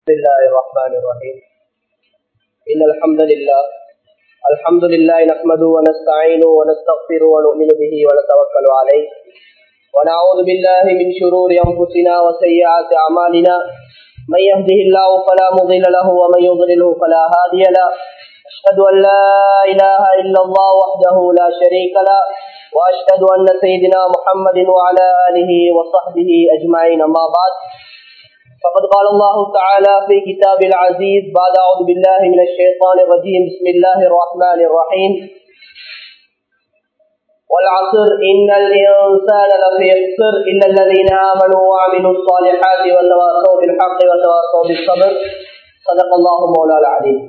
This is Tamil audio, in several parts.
بسم الله الرحمن الرحيم إن الحمد لله الحمد لله نحمده ونستعينه ونستغفره ونؤمن به ونتوكل عليه ونعوذ بالله من شرور أنفسنا وسيئات أعمالنا من يهده الله فلا مضل له ومن يضلله فلا هادي له أشهد أن لا إله إلا الله وحده لا شريك له وأشهد أن سيدنا محمد وعلى آله وصحبه أجمعين أما بعد فقد قال الله تعالى في كتاب العزيز بعد أعوذ بالله من الشيطان الرجيم بسم الله الرحمن الرحيم والعصر إن الإنسان لفي خسر إلا الذين آمنوا وعملوا الصالحات وتواصوا بالحق وتواصوا بالصبر صدق الله مولا العليم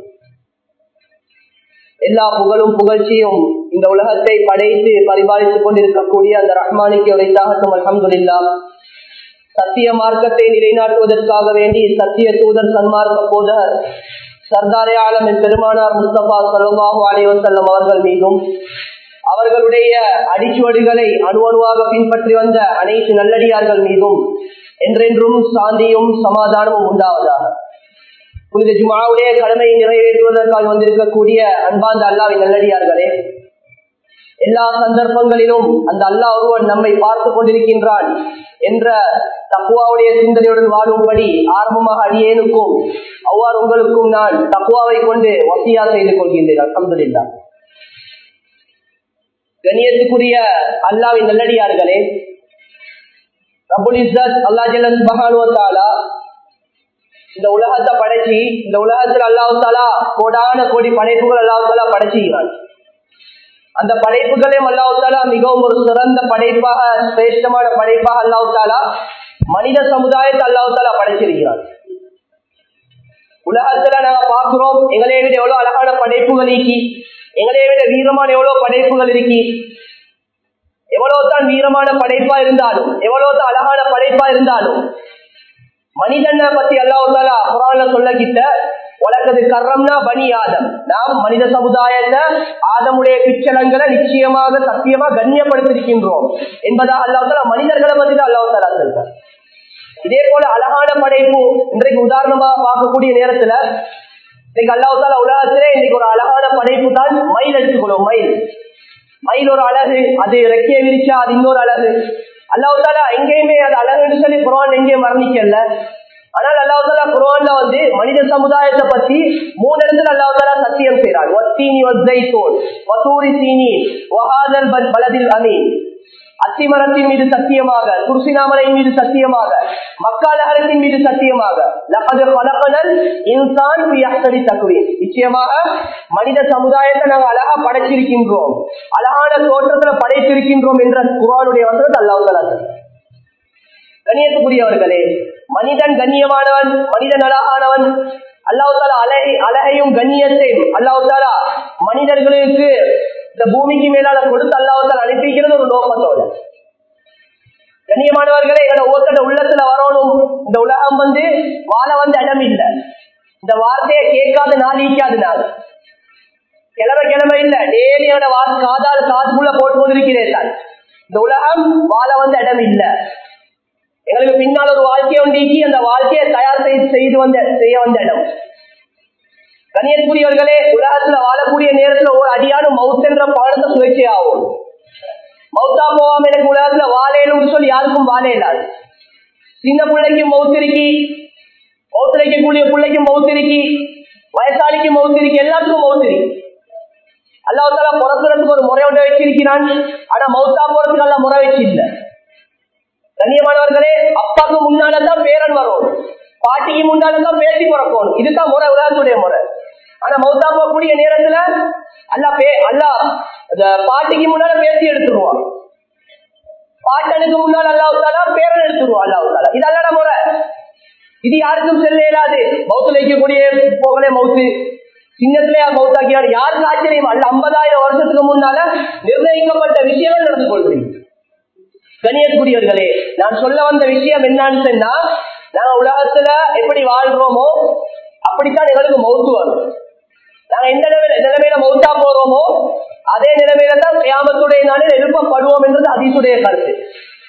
எல்லா புகழும் புகழ்ச்சியும் இந்த உலகத்தை படைத்து பரிபாலித்துக் கொண்டிருக்கக்கூடிய அந்த ரஹ்மானிக்கு உரைத்தாகட்டும் அலமதுல்லா சத்திய மார்க்கத்தை நிலைநாட்டுவதற்காக வேண்டி சத்திய தூதர் சன்மார்க்க போதர் சர்தாரே ஆலமின் பெருமானார் முஸ்தபா சல்லாஹூ அலைவசல்லம் அவர்கள் மீதும் அவர்களுடைய அடிச்சுவடுகளை அணு அணுவாக பின்பற்றி வந்த அனைத்து நல்லடியார்கள் மீதும் என்றென்றும் சாந்தியும் சமாதானமும் உண்டாவதாக புனித ஜுமாவுடைய கடமையை நிறைவேற்றுவதற்காக வந்திருக்கக்கூடிய அன்பாந்த அல்லாவின் நல்லடியார்களே எல்லா சந்தர்ப்பங்களிலும் அந்த அல்லா ஒருவன் நம்மை பார்த்து கொண்டிருக்கின்றான் என்ற தக்குவாவுடைய சிந்தனையுடன் வாழும்படி ஆரம்பமாக அடியேனுக்கும் அவ்வாறு உங்களுக்கும் நான் தக்குவாவை கொண்டு வசியா செய்து கொள்கின்றேன் அலமதுல்லா கணியத்துக்குரிய அல்லாவின் நல்லடியார்களே ரபுல் இஸ்ஸத் அல்லா ஜல்லன் மகானுவத்தாலா இந்த உலகத்தை படைச்சி இந்த உலகத்தில் அல்லாஹாலா கோடான கோடி படைப்புகள் அல்லாஹாலா படைச்சுகிறான் அந்த படைப்புகளையும் அல்லாஹாலா மிகவும் ஒரு சிறந்த படைப்பாக சிரேஷ்டமான படைப்பாக அல்லாஹாலா மனித சமுதாயத்தை அல்லாஹாலா படைச்சிருக்கிறார் உலகத்துல நாங்க பாக்குறோம் எங்களை விட எவ்வளவு அழகான படைப்புகள் இருக்கி எங்களை விட வீரமான எவ்வளவு படைப்புகள் இருக்கி எவ்வளவுதான் வீரமான படைப்பா இருந்தாலும் எவ்வளவுதான் அழகான படைப்பா இருந்தாலும் மனிதனை பத்தி அல்லாஹாலா குரான்ல சொல்லக்கிட்ட உலகது கர்றம்னா பனி ஆதம் நாம் மனித சமுதாயத்தை ஆதமுடைய பிச்சலங்களை நிச்சயமாக சத்தியமா கண்ணியப்படுத்திருக்கின்றோம் என்பதா அல்லாஹால மனிதர்களை பத்தி தான் அல்லாஹாலா சொல்ற இதே போல அழகான படைப்பு இன்றைக்கு உதாரணமாக பார்க்கக்கூடிய நேரத்துல இன்னைக்கு அல்லாஹால உலகத்திலே இன்னைக்கு ஒரு அழகான படைப்பு தான் மயில் எடுத்துக்கணும் மயில் மயில் ஒரு அழகு அது ரெக்கைய விரிச்சா அது இன்னொரு அழகு அல்லாஹாலா எங்கேயுமே அது அழகுன்னு சொல்லி குரான் எங்கேயும் மரணிக்கல ஆனால் அல்லாஹாலா குரான்ல வந்து மனித சமுதாயத்தை பத்தி மூணு இடத்துல அல்லாஹாலா சத்தியம் செய்யறான் ஒத்தீனி ஒத்தைத்தோல் வசூரி சீனி வஹாதல் பலதில் அமீன் அத்திமரத்தின் மீது சத்தியமாக துர்சினாமலையின் மீது சத்தியமாக மக்காலகரத்தின் மீது சத்தியமாக இன்சான் நிச்சயமாக மனித சமுதாயத்தை நாங்கள் அழகா படைச்சிருக்கின்றோம் அழகான தோற்றத்துல படைத்திருக்கின்றோம் என்ற குரானுடைய வசனத்தை அல்லாஹாலா கண்ணியத்துக்குரியவர்களே மனிதன் கண்ணியமானவன் மனிதன் அழகானவன் அல்லாஹால அழகை அழகையும் கண்ணியத்தையும் அல்லாஹாலா மனிதர்களுக்கு இந்த பூமிக்கு மேலால கொடுத்து அல்லாஹால அனுப்பிக்கிறது ஒரு நோக்கத்தோட கண்ணியமானவர்களே என்னோட ஒவ்வொருத்தோட உள்ளத்துல வரணும் இந்த உலகம் வந்து வாழ வந்து இடம் இல்லை இந்த வார்த்தையை கேட்காத நாள் ஈக்காது நாள் கிழமை கிழமை இல்ல டெய்லியோட காதால் காதுக்குள்ள போட்டு கொண்டிருக்கிறேன் இந்த உலகம் வாழ வந்த இடம் இல்லை எங்களுக்கு பின்னால் ஒரு வாழ்க்கையை உண்டீக்கி அந்த வாழ்க்கையை தயார் செய்து வந்த செய்ய வந்த இடம் கண்ணியத்துக்குரியவர்களே உலகத்துல வாழக்கூடிய நேரத்துல ஒரு அடியான மவுத் என்ற பாடத்தை சுழற்சி ஆகும் மவுத்தா போகாம எனக்கு உலகத்துல வாழையிலும் சொல்லி யாருக்கும் வாழ இல்லாது சின்ன பிள்ளைக்கும் மவுத்து இருக்கி மவுத்துரைக்கக்கூடிய பிள்ளைக்கும் மவுத்து இருக்கி வயசாளிக்கு மவுத்து இருக்கி எல்லாத்துக்கும் மவுத்து இருக்கு அல்லாஹால பிறக்கிறதுக்கு ஒரு முறை ஒன்றை வச்சிருக்கிறான் ஆனா மவுத்தா போறதுக்கு எல்லாம் முறை வச்சு இல்லை கண்ணியமானவர்களே அப்பாக்கு முன்னாலதான் பேரன் வரும் பாட்டிக்கு முன்னாலதான் பேசி பிறக்கணும் இதுதான் முறை உலகத்துடைய முறை ஆனா மௌத்தா போகக்கூடிய நேரத்துல அல்லா பே அல்லா பாட்டிக்கு முன்னால பேசி எடுத்துருவான் பாட்டனுக்கு முன்னால் அல்லாவுத்தாலா பேரன் எடுத்துருவான் அல்லாவுத்தாலா இது அல்லட முறை இது யாருக்கும் செல்ல இயலாது மௌத்துல வைக்கக்கூடிய போகலே மௌத்து சின்னத்திலே மௌத்தாக்கியார் யாருக்கு ஆச்சரியம் அல்ல ஐம்பதாயிரம் வருஷத்துக்கு முன்னால நிர்ணயிக்கப்பட்ட விஷயங்கள் நடந்து கொள்கிறீங்க கணியக்கூடியவர்களே நான் சொல்ல வந்த விஷயம் என்னன்னு சொன்னா நாங்க உலகத்துல எப்படி வாழ்றோமோ அப்படித்தான் எங்களுக்கு மௌத்து வரும் நாங்க எந்த நிலைமையில நிலைமையில மௌத்தா போறோமோ அதே நிலைமையில தான் கியாமத்துடைய நாளில் எழுப்பப்படுவோம் என்றது அதிசுடைய கருத்து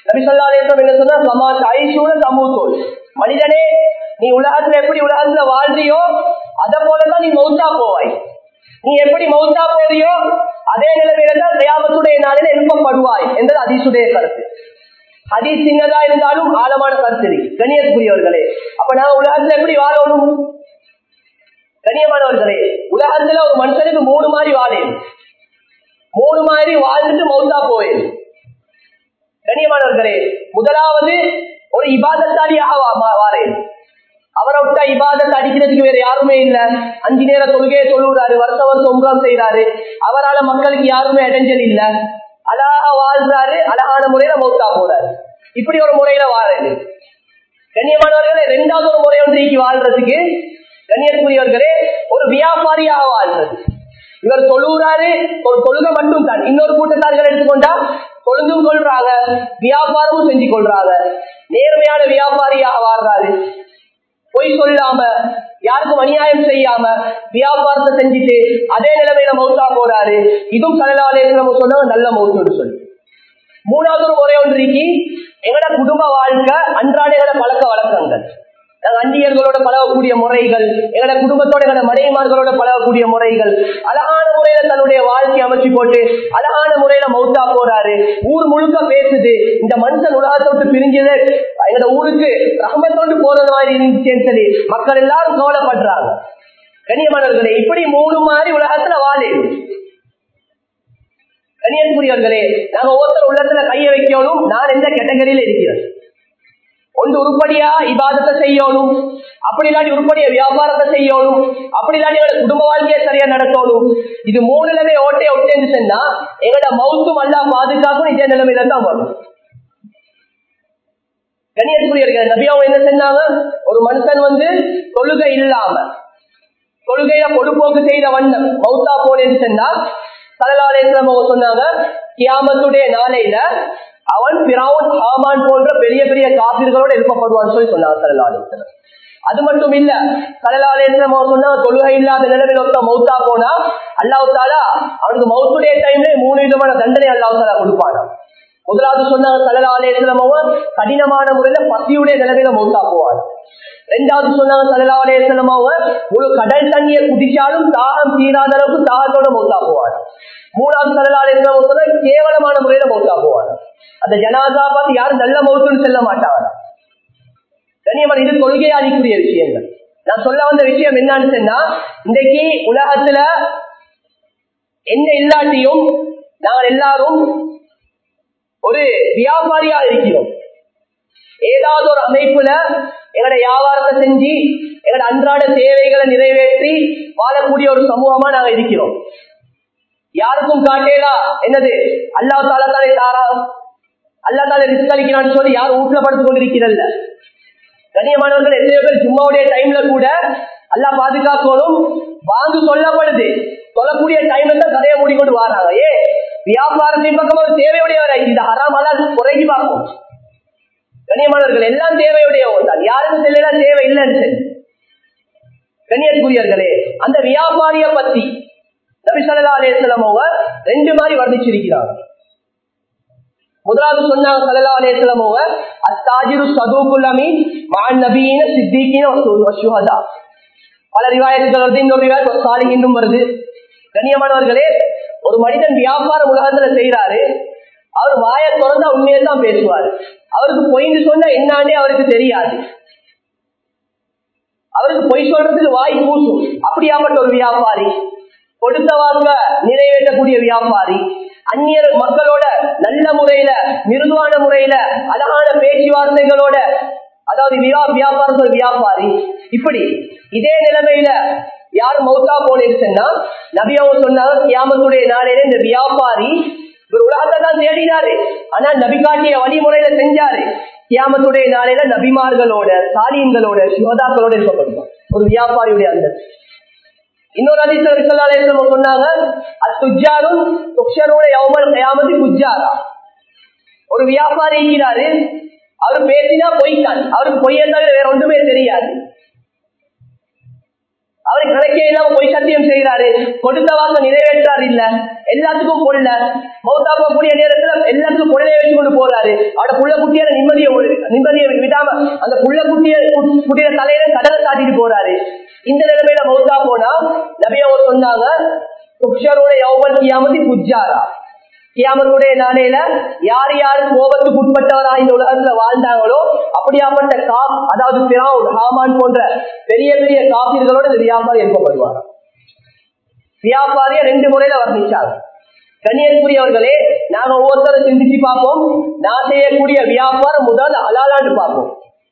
நபி சொல்லா அலிஸ்லாம் என்ன சொன்னா சமா ஐசூர சமூத்தோல் மனிதனே நீ உலகத்துல எப்படி உலகத்துல வாழ்றியோ அத போலதான் நீ மௌத்தா போவாய் நீ எப்படி மௌத்தா போறியோ அதே நிலைமையில தான் கயாமத்துடைய நாளில் எழுப்பப்படுவாய் என்பது அதிசுடைய கருத்து அதி சின்னதா இருந்தாலும் ஆழமான கருத்து இருக்கு கணியத்துக்குரியவர்களே அப்ப நான் உலகத்துல எப்படி வாழணும் கண்ணியமானவர்களே உலகத்துல ஒரு மனுஷனுக்கு மூணு மாதிரி வாழேன் மூணு மாதிரி வாழ்ந்துட்டு மௌத்தா போயேன் கண்ணியமானவர்களே முதலாவது ஒரு இபாதத்தாடியாக வாரேன் அவரை விட்டா இபாதத்தை அடிக்கிறதுக்கு வேற யாருமே இல்ல அஞ்சு நேர தொழுகையை சொல்லுறாரு வருஷ வருஷம் உம்ரம் செய்யறாரு அவரால மக்களுக்கு யாருமே இடைஞ்சல் இல்ல அழகா வாழ்றாரு அழகான முறையில மௌத்தா போறாரு இப்படி ஒரு முறையில வாழது கண்ணியமானவர்களே ரெண்டாவது ஒரு முறை ஒன்றைக்கு வாழ்றதுக்கு கண்ணியத்துக்குரியவர்களே ஒரு வியாபாரியாக வாழ்றது இவர் தொழுகிறாரு ஒரு தொழுகை மட்டும் தான் இன்னொரு கூட்டத்தார்கள் எடுத்துக்கொண்டா தொழுந்தும் கொள்றாங்க வியாபாரமும் செஞ்சு கொள்றாங்க நேர்மையான வியாபாரியாக வாழ்றாரு பொய் சொல்லாம யாருக்கும் அநியாயம் செய்யாம வியாபாரத்தை செஞ்சுட்டு அதே நிலைமையில மௌத்தா போறாரு இதுவும் கலலாலே சொன்னா நல்ல மௌத்துன்னு சொல்லி மூணாவது ஒரு முறை ஒன்றைக்கு எங்கட குடும்ப வாழ்க்கை அன்றாட எங்கட பழக்க வழக்கங்கள் நாங்க அந்நியர்களோட பழகக்கூடிய முறைகள் எங்கட குடும்பத்தோட எங்கட மனைவிமார்களோட பழகக்கூடிய முறைகள் அழகான முறையில தன்னுடைய வாழ்க்கையை அமைச்சு போட்டு அழகான முறையில மௌத்தா போறாரு ஊர் முழுக்க பேசுது இந்த மனுஷன் உலகத்தை விட்டு பிரிஞ்சது எங்கட ஊருக்கு ரஹமத்தோண்டு போறது மாதிரி இருந்துச்சேன்னு சொல்லி மக்கள் எல்லாரும் கவலைப்படுறாங்க கண்ணியமானவர்களே இப்படி மூணு மாதிரி உலகத்துல வாழு கண்ணியத்துக்குரியவர்களே நாங்க ஒவ்வொருத்தர் உள்ளத்துல கைய வைக்கணும் நான் எந்த கேட்டகரியில இருக்கிறேன் ஒன்று உருப்படியா இபாதத்தை செய்யணும் அப்படி இல்லாட்டி உருப்படியா வியாபாரத்தை செய்யணும் அப்படி இல்லாட்டி எங்களோட குடும்ப வாழ்க்கையை சரியா நடத்தணும் இது மூணு நிலைமை ஓட்டையை ஒட்டேன்னு சொன்னா எங்களோட மவுத்தும் அல்லா பாதுகாக்கும் இதே நிலைமையில தான் வரும் கண்ணியத்துக்குரியவர்கள் நபியாவும் என்ன செஞ்சாங்க ஒரு மனுஷன் வந்து தொழுகை இல்லாம தொழுகையில பொடுப்போக்கு செய்த வண்ணம் மௌத்தா போனேன்னு சொன்னா சலலாலேஸ்வரம் அவங்க சொன்னாங்க கியாமத்துடைய நாளையில அவன் பிராவுன் ஹாமான் போன்ற பெரிய பெரிய காப்பீர்களோடு எழுப்பப்படுவான்னு சொல்லி சொன்னாங்க சலலாலேஸ்வரம் அது மட்டும் இல்ல சலலாலேஸ்வரம் அவங்க சொன்னா தொழுகை இல்லாத நிலைமையில ஒருத்த மௌத்தா போனா அல்லாவுத்தாலா அவனுக்கு மௌத்துடைய டைம்ல மூணு விதமான தண்டனை அல்லாவுத்தாலா கொடுப்பானா முதலாவது சொன்னாங்க சலலாலேஸ்வரம் அவன் கடினமான முறையில பசியுடைய நிலைமையில மௌத்தா போவான் ரெண்டாவது சொன்னாங்க சலலாவலே செல்லமாவ ஒரு கடல் தண்ணியை குடிச்சாலும் தாகம் தீராத அளவுக்கு தாகத்தோட மௌத்தா போவார் மூணாவது சலலாலே சொன்னா கேவலமான முறையில மௌத்தா போவார் அந்த ஜனாதா பார்த்து யாரும் நல்ல மௌத்துன்னு செல்ல மாட்டாங்க கண்ணியமான இது கொள்கையாளிக்குரிய விஷயங்கள் நான் சொல்ல வந்த விஷயம் என்னன்னு சொன்னா இன்றைக்கு உலகத்துல என்ன இல்லாட்டியும் நாங்கள் எல்லாரும் ஒரு வியாபாரியா இருக்கிறோம் ஏதாவது ஒரு அமைப்புல எங்களோட வியாபாரத்தை செஞ்சு எங்களோட அன்றாட தேவைகளை நிறைவேற்றி வாழக்கூடிய ஒரு சமூகமா நாங்க இருக்கிறோம் யாருக்கும் காட்டேலா என்னது அல்லா தாலா தானே தாரா அல்லா தாலே ரிஸ்க் அளிக்கிறான்னு சொல்லி யாரும் வீட்டுல படுத்து கொண்டிருக்கிறல்ல கண்ணியமானவர்கள் எத்தனையோ பேர் சும்மாவுடைய டைம்ல கூட அல்லா பாதுகாக்கணும் வாங்கு சொல்லப்படுது சொல்லக்கூடிய டைம்ல தான் கதையை மூடிக்கொண்டு வராங்க ஏ வியாபாரத்தின் பக்கம் ஒரு தேவையுடையவரை இந்த ஹராம் அல்லால் குறைஞ்சி பார்க்கும் கண்ணியமானவர்கள் எல்லாம் தேவையுடைய தான் யாருக்கும் செல்லாம் தேவை இல்லைன்னு சொல்லி கண்ணியத்துக்குரியர்களே அந்த வியாபாரிய பத்தி நபிசல்லா அலேஸ்லம் அவங்க ரெண்டு மாதிரி வர்ணிச்சிருக்கிறாங்க முதலாவது சொன்னாங்க சல்லா அலேஸ்லம் அவங்க அத்தாஜிரு சதுகுல்லமி மான் நபீன சித்திகின சுஹதா பல ரிவாயத்துகள் வருது இன்னொரு ரிவாயத் சாலிகின்றும் வருது கண்ணியமானவர்களே ஒரு மனிதன் வியாபாரம் உலகத்துல செய்யறாரு அவர் வாய திறந்தா உண்மையை தான் பேசுவார் அவருக்கு பொய்ன்னு சொன்னா என்னானே அவருக்கு தெரியாது அவருக்கு பொய் சொல்றதுக்கு வாய் பூசும் அப்படியாப்பட்ட ஒரு வியாபாரி கொடுத்த வாங்க நிறைவேற்றக்கூடிய வியாபாரி அந்நியர் மக்களோட நல்ல முறையில மிருதுவான முறையில அழகான பேச்சுவார்த்தைகளோட அதாவது வியாபாரத்தில் வியாபாரி இப்படி இதே நிலைமையில யார் மௌத்தா போனேன்னா நபியாவும் சொன்னாங்க கியாமத்துடைய நாளையில இந்த வியாபாரி ஒரு உலகத்தை தான் தேடினாரு ஆனா நபி காட்டிய வழிமுறையில செஞ்சாரு கியாமத்துடைய நாளையில நபிமார்களோட சாலியங்களோட சுகதாக்களோட இருக்கப்படுவார் ஒரு வியாபாரியுடைய அந்த இன்னொரு அதிசயம் இருக்கலாலே சொன்னாங்க அத்துஜாரும் துக்ஷரோட யவமல் கயாமதி குஜாரா ஒரு வியாபாரி இருக்கிறாரு அவர் பேசினா பொய்தான் அவருக்கு பொய்யை தவிர வேற ஒன்றுமே தெரியாது அவரு கணக்கே இல்லாம பொய் சத்தியம் செய்யறாரு கொடுத்த வாங்க நிறைவேற்றாரு இல்ல எல்லாத்துக்கும் கொள்ள மௌத்தா போகக்கூடிய நேரத்துல எல்லாத்துக்கும் கொள்ளைய வச்சு கொண்டு போறாரு அவட புள்ள குட்டியால நிம்மதியை நிம்மதியை விடாம அந்த புள்ள குட்டிய குட்டிய தலையில கடலை தாட்டிட்டு போறாரு இந்த நிலைமையில மௌத்தா போனா நபியாவோ சொன்னாங்க துக்ஷரோட யௌவன் கியாமதி குஜாரா கியாமத்துடைய நாளையில யார் யார் கோபத்துக்கு உட்பட்டவரா இந்த உலகத்துல வாழ்ந்தாங்களோ அப்படியாப்பட்ட கா அதாவது பிராவுன் ஹாமான் போன்ற பெரிய பெரிய காப்பீர்களோட இந்த வியாபாரி எழுப்பப்படுவார் வியாபாரிய ரெண்டு முறையில வர்ணிச்சாங்க கண்ணியத்துக்குரியவர்களே நாங்க ஒவ்வொருத்தரும் சிந்திச்சு பார்ப்போம் நான் செய்யக்கூடிய வியாபாரம் முதல் அலாலாண்டு பார்ப்போம்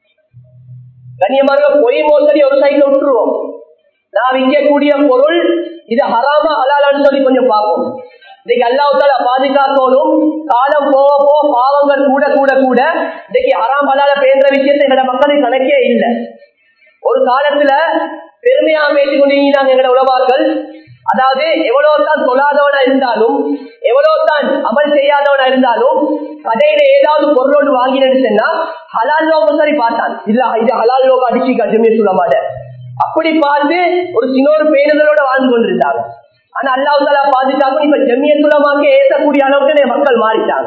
கண்ணியமாக பொய் மோசடி ஒரு சைட்ல விட்டுருவோம் நான் விற்கக்கூடிய பொருள் இது ஹராமா ஹலாலான்னு சொல்லி கொஞ்சம் பார்ப்போம் இன்னைக்கு அல்லாவுத்தால பாதுகாக்கணும் காலம் போக போக பாவங்கள் கூட கூட கூட இன்னைக்கு ஹராம் ஹலால பேசுற விஷயத்தை எங்களோட மக்களுக்கு கணக்கே இல்லை ஒரு காலத்துல பெருமையா பேசிக் கொண்டிருந்தாங்க எங்களோட உலவார்கள் அதாவது எவ்வளவு தான் தொழாதவனா இருந்தாலும் எவ்வளவு தான் அமல் செய்யாதவனா இருந்தாலும் கடையில ஏதாவது பொருளோடு வாங்கினு சொன்னா ஹலால் லோகம் சரி பார்த்தான் இல்ல இது ஹலால் லோகம் அடிச்சு கஜமே சொல்ல மாட்டேன் அப்படி பார்த்து ஒரு சின்னொரு பேணுதலோட வாழ்ந்து கொண்டிருந்தாங்க ஆனா அல்லாஹால பாதுகாக்கும் இப்ப ஜெமியத்துலமாக்க ஏற்றக்கூடிய அளவுக்கு மக்கள் மாறிட்டாங்க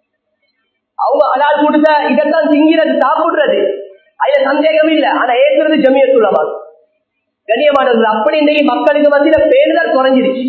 அவங்க ஹலால் கொடுத்த இதைத்தான் திங்கிறது சாப்பிடுறது அதுல சந்தேகம் இல்லை ஆனா ஏற்கிறது ஜெமியத்துலமாகும் கண்ணியமானது அப்படி இன்னைக்கு மக்களுக்கு மத்தியில பேருதல் குறைஞ்சிருச்சு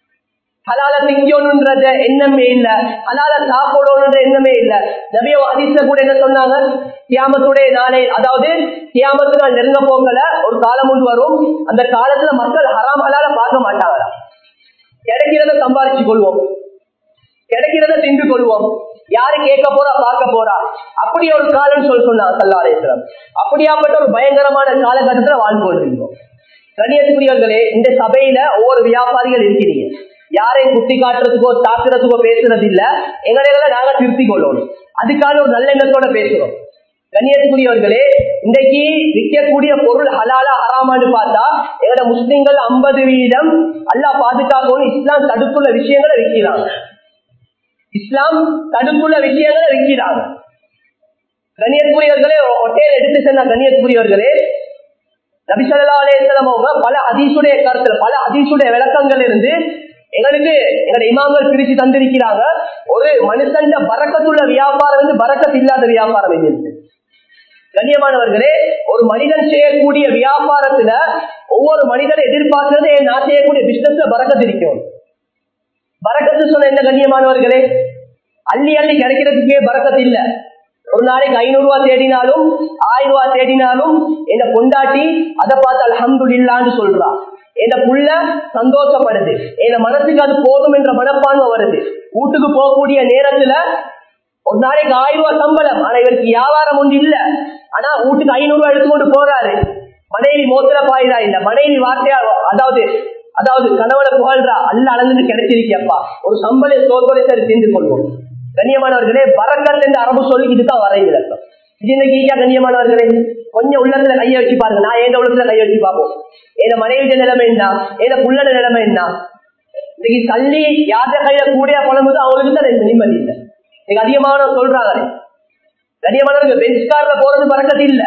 ஹலால திங்கணும்ன்றத எண்ணமே இல்ல ஹலால சாப்பிடணும்ன்ற எண்ணமே இல்ல நபிய அதிச கூட என்ன சொன்னாங்க கியாமத்துடைய நாளை அதாவது கியாமத்து நாள் நெருங்க போகல ஒரு காலம் ஒன்று வரும் அந்த காலத்துல மக்கள் ஹராம் ஹலால பார்க்க மாட்டாங்களா கிடைக்கிறத சம்பாதிச்சு கொள்வோம் கிடைக்கிறத தின்று கொள்வோம் யாரு கேட்க போறா பார்க்க போறா அப்படி ஒரு காலம் சொல்லி சொன்னாங்க சல்லாரேஸ்வரம் அப்படியாப்பட்ட ஒரு பயங்கரமான காலகட்டத்துல வாழ்ந்து கொண்டிருந்தோம் கணியத்துக்குரியவர்களே இந்த சபையில ஒவ்வொரு வியாபாரிகள் இருக்கிறீங்க யாரையும் குத்தி காட்டுறதுக்கோ தாக்குறதுக்கோ பேசுறது இல்ல எங்களைகளை நாங்க திருத்தி கொள்ளணும் அதுக்கான ஒரு நல்ல எண்ணத்தோட பேசுறோம் கண்ணியத்துக்குரியவர்களே இன்றைக்கு விற்கக்கூடிய பொருள் ஹலாலா ஹராமான்னு பார்த்தா எங்களோட முஸ்லிம்கள் ஐம்பது வீதம் அல்லா பாதுகாக்கணும் இஸ்லாம் தடுப்புள்ள விஷயங்களை விற்கிறாங்க இஸ்லாம் தடுப்புள்ள விஷயங்களை விற்கிறாங்க கண்ணியத்துக்குரியவர்களே ஹோட்டல் எடுத்து சென்ற கண்ணியத்துக்குரியவர்களே நபிசல்லா அலேசலம் அவங்க பல அதிசுடைய கருத்துல பல அதிசுடைய விளக்கங்கள் இருந்து எங்களுக்கு எங்களோட இமாம்கள் பிரிச்சு தந்திருக்கிறாங்க ஒரு மனுஷன் பறக்கத்துள்ள வியாபாரம் வந்து பறக்கத்து இல்லாத வியாபாரம் இருக்கு கண்ணியமானவர்களே ஒரு மனிதன் செய்யக்கூடிய வியாபாரத்துல ஒவ்வொரு மனிதனை எதிர்பார்க்கிறது நான் செய்யக்கூடிய பிசினஸ்ல பறக்கத்து இருக்கும் பறக்கத்து சொன்ன என்ன கண்ணியமானவர்களே அள்ளி அள்ளி கிடைக்கிறதுக்கே பறக்கத்து இல்ல ஒரு நாளைக்கு ஐநூறு ரூபாய் தேடினாலும் ஆயிரம் ரூபாய் தேடினாலும் என்ன கொண்டாட்டி அதை பார்த்து அலமது இல்லான்னு சொல்றா என் புள்ள சந்தோஷப்படுது என் மனசுக்கு அது போதும் என்ற மனப்பான்மை வருது வீட்டுக்கு போகக்கூடிய நேரத்துல ஒரு நாளைக்கு ஆயிரம் ரூபாய் சம்பளம் ஆனா இவருக்கு வியாபாரம் ஒன்று இல்ல ஆனா வீட்டுக்கு ஐநூறு ரூபாய் எடுத்துக்கொண்டு போறாரு மனைவி மோத்திர பாயுதா இல்ல மனைவி வார்த்தையா அதாவது அதாவது கணவனை புகழ்றா அல்ல அளந்து கிடைச்சிருக்கியப்பா ஒரு சம்பள சோர்வலை சரி தெரிந்து கொள்வோம் கண்ணியமானவர்களே பறக்கல் என்று அரபு சொல்லி இதுதான் வரை விளக்கம் இது இன்னைக்கு ஈஸியா கண்ணியமானவர்களே கொஞ்சம் உள்ளத்துல கைய வச்சு பாருங்க நான் எந்த உள்ளத்துல கைய வச்சு பார்ப்போம் என் மனைவிட நிலைமை என்ன என் புள்ளட நிலைமை என்ன இன்னைக்கு தள்ளி யார கையில கூட புலம்புது அவங்களுக்கு தான் நிம்மதி இல்லை இன்னைக்கு அதிகமான சொல்றாங்க அதிகமானவர்கள் பெஞ்ச் கார்ல போறது பறக்கத்து இல்ல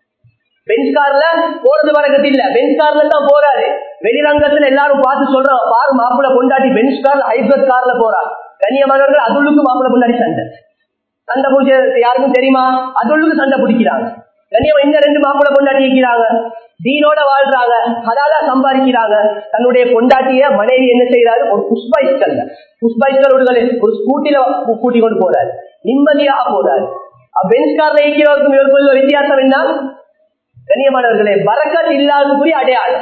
பெஞ்ச் கார்ல போறது பறக்கத்து இல்ல பெஞ்ச் கார்ல தான் போறாரு வெளிரங்கத்துல எல்லாரும் பார்த்து சொல்றாங்க பாரு மாப்பிள்ள கொண்டாடி பெஞ்ச் கார்ல ஹைபிரட் கார்ல போறாரு கண்ணியமானவர்கள் அதுள்ளுக்கு மாப்பிள்ள கொண்டாடி சண்டை சண்டை பிடிச்ச யாருக்கும் தெரியுமா அதுள்ளுக்கு சண்டை பிடிக்கிறாங்க கண்ணியமா இந்த ரெண்டு மாப்பிள்ள கொண்டாடி இருக்கிறாங்க தீனோட வாழ்றாங்க ஹலாலா சம்பாதிக்கிறாங்க தன்னுடைய கொண்டாட்டிய மனைவி என்ன செய்யறாரு ஒரு புஷ்பைஸ்கல் புஷ்பைஸ்கல் ஒரு ஸ்கூட்டில கூட்டி கொண்டு போறாரு நிம்மதியாக போறாரு பெஞ்ச் கார்ல இருக்கிறவருக்கும் இவருக்குள்ள வித்தியாசம் என்ன கண்ணியமானவர்களே பறக்கத் இல்லாதக்குரிய அடையாளம்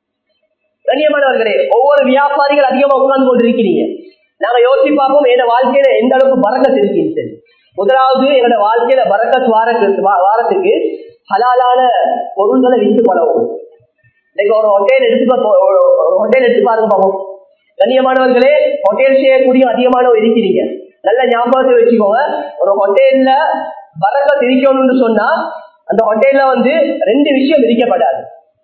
கண்ணியமானவர்களே ஒவ்வொரு வியாபாரிகள் அதிகமா உட்கார்ந்து கொண்டிருக்கிறீங்க நாங்க யோசிச்சு பார்ப்போம் என் வாழ்க்கையில எந்த அளவுக்கு பறக்கத் இருக்குன்னு முதலாவது எங்களோட வாழ்க்கையில பறக்கத் வாரத்துக்கு வாரத்துக்கு ஹலாலான பொருள்களை விட்டு பழவும் இன்னைக்கு ஒரு ஹோட்டல் எடுத்து ஒரு ஹோட்டல் எடுத்து பாருங்க பார்ப்போம் கண்ணியமானவர்களே ஹோட்டல் செய்யக்கூடிய அதிகமானவர் இருக்கிறீங்க நல்ல ஞாபகத்தை வச்சுக்கோங்க ஒரு ஹோட்டல்ல பறக்கத் இருக்கணும்னு சொன்னா அந்த ஹோட்டல்ல வந்து ரெண்டு விஷயம் விதிக்கப்படாது